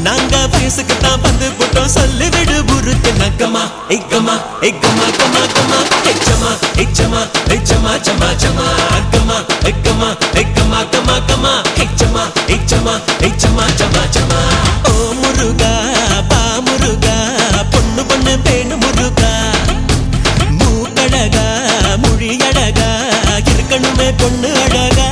நாங்க வயசுக்கு தான் வந்து போட்டோம் சொல்லி விடு புருக்கு நக்கமா இக்கமா இக்கமா கமா கமா இச்சமா இச்சமா இச்சமா சமா சமா அக்கமா இக்கமா இக்கமா கமா கமா இச்சமா இச்சமா இச்சமா சமா சமா ஓ முருகா பா முருகா பொண்ணு பொண்ணு பேணு முருகா மூக்கழகா மொழியழகா இருக்கணுமே பொண்ணு அழகா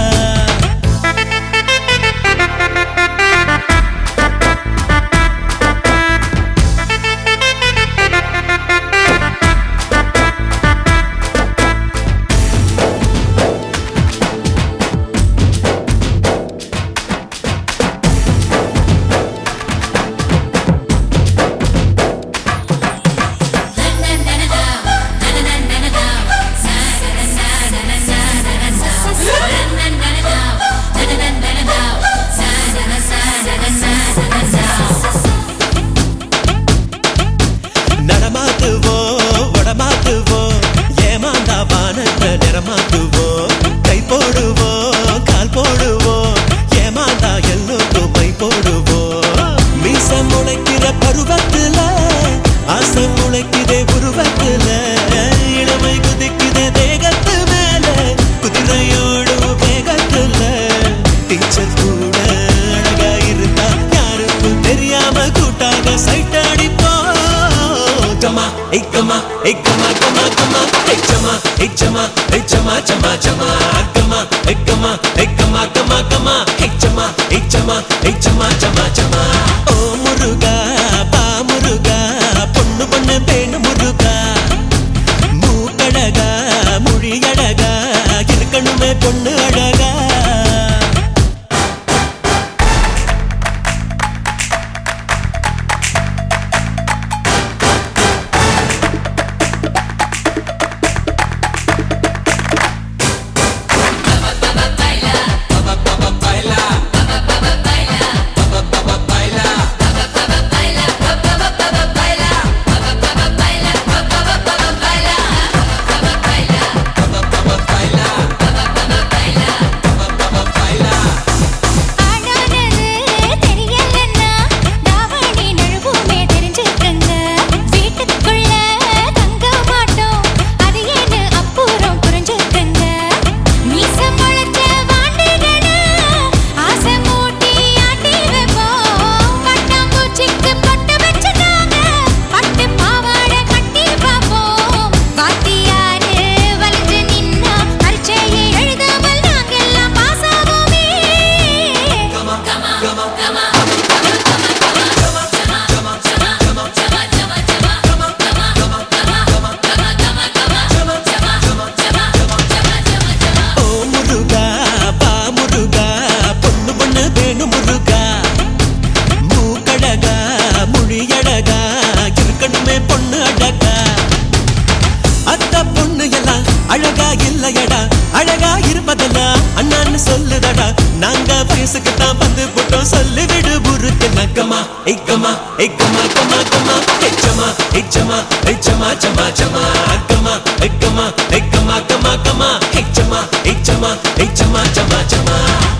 நடமாத்துவோம் உடமாத்துவோம் ஏமாந்தா வானத்தை நிறமாத்துவோம் கை போடுவோம் கால் போடுவோம் ஏமாந்தா எல்லோருக்கும் மை போடுவோம் மீச முளைக்கிற பருவத்துல ஆசை முளைக்குதே உருவத்துல இளமை குதிக்குதே தேகத்து மேல குதிரையோடும் வேகத்துல டீச்சர் கூட அழகா இருந்தா யாருக்கும் தெரியாம கூட்டாக சைட் அடிப்போம் கமா இக்கமா இக்கமா கமா கமா இச்சமா இச்சமா இச்சமா சமா சமா அக்கமா இக்கமா இக்கமா கமா கமா இச்சமா இச்சமா இச்சமா சமா சமா ஓ முருகா பா முருகா பொண்ணு பொண்ணு பேணு முருகா மூக்கழகா மொழியழகா இருக்கணுமே பொண்ணு அழகா ஆனானது தெரியலன்னா தாவணி நழுவுமே தெரிஞ்சுக்கங்க வீட்டுக்குள்ள தங்க மாட்டோம் அது ஏன்னு அப்புறம் புரிஞ்சுக்கங்க மீச முளைச்ச வாண்டிகள ஆசை மூட்டி ஆட்டி வைப்போம் பட்டாம்பூச்சிக்கு பட்டு வச்சுட்டாங்க பட்டு பாவாடை கட்டி பார்ப்போம் வாத்தியாரு வளைஞ்சு நின்னா பரீட்சையை எழுதாமல் நாங்கெல்லாம் பாஸ் ஆவோமே ஓ முருகா பா முருகா பொண்ணு பொண்ணு வேணு முருகா மூக்கழகா மொழியழகா இருக்கணுமே பொண்ணு அழகா அத்த பொண்ணு எல்லாம் அழகா இல்லையடா அழகா இருப்பதெல்லாம் அண்ணான்னு சொல்லுதடா நாங்க வயசுக்கு தான் வந்து போட்டோம் சொல்லி விடு புருக்கு நக்கமா இக்கமா இக்கமா கமா கமா இச்சமா இச்சமா இச்சமா சமா சமா அக்கமா இக்கமா இக்கமா கமா கமா இச்சமா இச்சமா இச்சமா சமா சமா